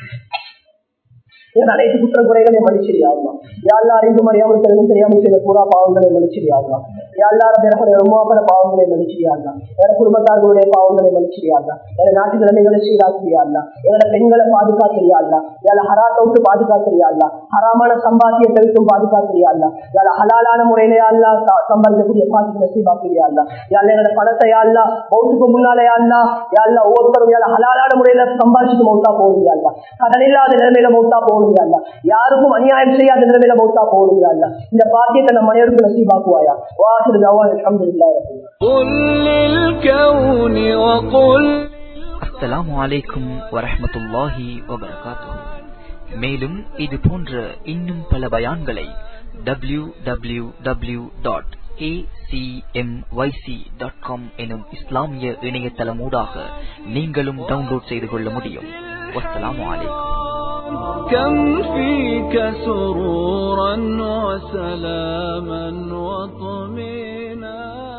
என் அனைத்து குற்ற குறைகளை மன்னிச்சிரியாமா யாழ்லா அறிந்து மறியாமல் தெரியும் தெரியாமல் செய்த பூரா பாவங்களை மன்னிச்சிரியாமா யாழ்லார பிறகு ரொம்பப்பட பாவங்களை மன்னிச்சிரியாங்க வேற குடும்பத்தார்களுடைய பாவங்களை மன்னிச்சிரியாங்க வேற நாட்டு நிலைமைகளை சீராக்கிறியாங்களா எங்களோட பெண்களை பாதுகாக்கிறியாங்களா யாழ ஹராத்தை விட்டு பாதுகாக்கிறியாங்களா ஹராமான சம்பாத்தியத்தை விட்டும் பாதுகாக்கிறியாங்களா யாழ ஹலாலான முறையில யாழ்லா சம்பாதிக்கக்கூடிய பாதிப்பு நசீபாக்கிறியாங்களா யாழ் எங்களோட பணத்தை யாழ்லா பௌத்துக்கு முன்னாலே யாழ்லா யாழ்லா ஒவ்வொருத்தரும் யாழ் ஹலாலான முறையில சம்பாதிச்சுட்டு மௌத்தா போகுதியாங்களா கடன் இல்லாத நிலைமையில மௌத்தா போகுதியாங்களா யாருக்கும் அநியாயம் செய்யாத நிலைமையில மௌத்தா போகுதியாங்களா இந்த பாக்கியத்தை நம்ம மனிதருக்கு நசீபாக்குவாயா வாசல் ஜவான் அல்ஹம்துலில்லாஹ் قل للكون وقل அஸ்ஸலாமு அலைக்கும் வரஹ்மத்துல்லாஹி வபரகாத்துஹு மேலும் இது போன்ற இன்னும் பல பயான்களை W W W dot dot com எனும் இஸ்லாமிய இணையதளமூடாக நீங்களும் டவுன்லோட் செய்து கொள்ள முடியும் வஸ்ஸலாமு அலைக்கும் كم فيك سرورا وسلاما وطمينا